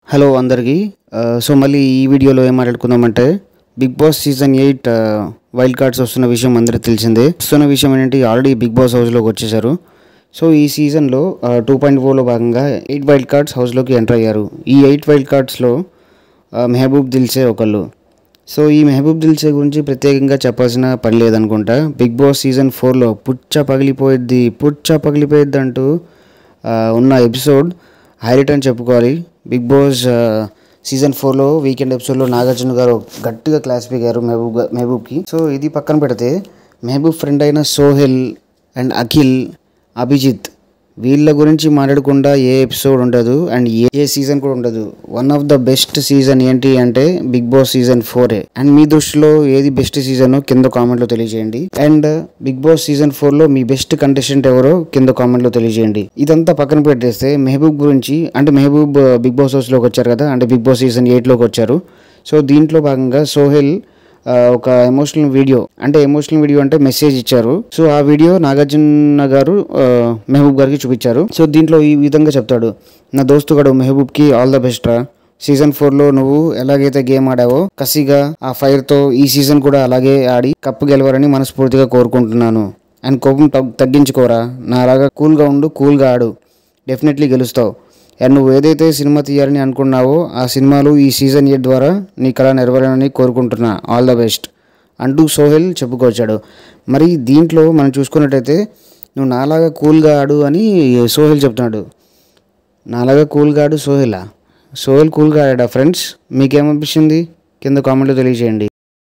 hello అందరికీ ఆ, so మళ్ళీ ఈ వీడియోలో ఏం మాట్లాడుకుందామంటే బిగ్ బాస్ సీజన్ ఎయిట్ ఆ, వైల్డ్ కార్డ్స్ వస్తున్న విషయం అందరికీ తెలిసిందే వస్తున్న విషయం ఏంటంటే ఆల్రెడీ బిగ్ బాస్ హౌస్లోకి వచ్చేసారు సో ఈ సీజన్లో టూ పాయింట్ ఫోర్లో భాగంగా ఎయిట్ వైల్డ్ కార్డ్స్ హౌస్లోకి ఎంటర్ అయ్యారు ఈ ఎయిట్ వైల్డ్ కార్డ్స్లో ఆ, మెహబూబ్ దిల్సే ఒకళ్ళు సో ఈ మెహబూబ్ దిల్సే గురించి ప్రత్యేకంగా చెప్పాల్సిన పని లేదనుకుంటా బిగ్ బాస్ సీజన్ ఫోర్లో పుచ్చ పగిలిపోయిద్ది పుచ్చ పగిలిపోయిద్ది అంటూ ఆ, ఉన్న ఎపిసోడ్ హైలైట్ అని చెప్పుకోవాలి బిగ్ బాస్ ఆ, సీజన్ ఫోర్లో వీకెండ్ ఎపిసోడ్లో నాగార్జున గారు గట్టిగా క్లాస్ పీకారు మెహబూబ్ గా- మెహబూబ్కి సో ఇది పక్కన పెడితే మెహబూబ్ ఫ్రెండ్ అయిన సోహెల్ అండ్ అఖిల్ అభిజిత్ వీళ్ళ గురించి మాట్లాడకుండా ఏ ఎపిసోడ్ ఉండదు అండ్ ఏ ఏ సీజన్ కూడా ఉండదు one of the best season ఏంటి అంటే బిగ్ బాస్ సీజన్ ఫోరే అండ్ మీ దృష్టిలో ఏది బెస్ట్ సీజన్ కింద కామెంట్లో తెలియజేయండి అండ్ బిగ్ బాస్ సీజన్ ఫోర్లో మీ బెస్ట్ కంటెస్టెంట్ ఎవరో కింద కామెంట్లో తెలియజేయండి ఇదంతా పక్కన పెట్టేస్తే మెహబూబ్ గురించి అంటే మెహబూబ్ బిగ్ బాస్ హౌస్లోకి వచ్చారు కదా అంటే బిగ్ బాస్ సీజన్ ఎయిట్లోకి వచ్చారు సో దీంట్లో భాగంగా సోహెల్ ఆ, ఒక ఎమోషనల్ వీడియో అంటే ఎమోషనల్ వీడియో అంటే మెసేజ్ ఇచ్చారు సో ఆ వీడియో నాగార్జున గారు ఆ, మెహబూబ్ గారికి చూపించారు సో దీంట్లో ఈ విధంగా చెప్తాడు నా దోస్తు గడు మెహబూబ్కి ఆల్ ద బెస్ట్ రా సీజన్ ఫోర్లో నువ్వు ఎలాగైతే గేమ్ ఆడావో కసిగా ఆ ఫైర్తో ఈ సీజన్ కూడా అలాగే ఆడి కప్పు గెలవాలని మనస్ఫూర్తిగా కోరుకుంటున్నాను అండ్ కోపం తగ్- తగ్గించుకోరా నా అలాగా కూల్గా ఉండు కూల్గా ఆడు డెఫినెట్లీ గెలుస్తావు అండ్ నువ్వు ఏదైతే సినిమా తీయాలని అనుకున్నావో ఆ సినిమాలు ఈ సీజన్ ఎయిట్ ద్వారా నీ కళ నెరవేరాలని కోరుకుంటున్నా ఆల్ ద బెస్ట్ అంటూ సోహెల్ చెప్పుకొచ్చాడు మరి దీంట్లో మనం చూసుకున్నట్టయితే నువ్వు నాలాగా కూల్గా ఆడు అని సోహెల్ చెప్తున్నాడు నాలాగా కూల్గా ఆడు సోహెలా సోహెల్ కూల్గా ఆడా ఫ్రెండ్స్ మీకేమనిపించింది కింద కామెంట్లో తెలియజేయండి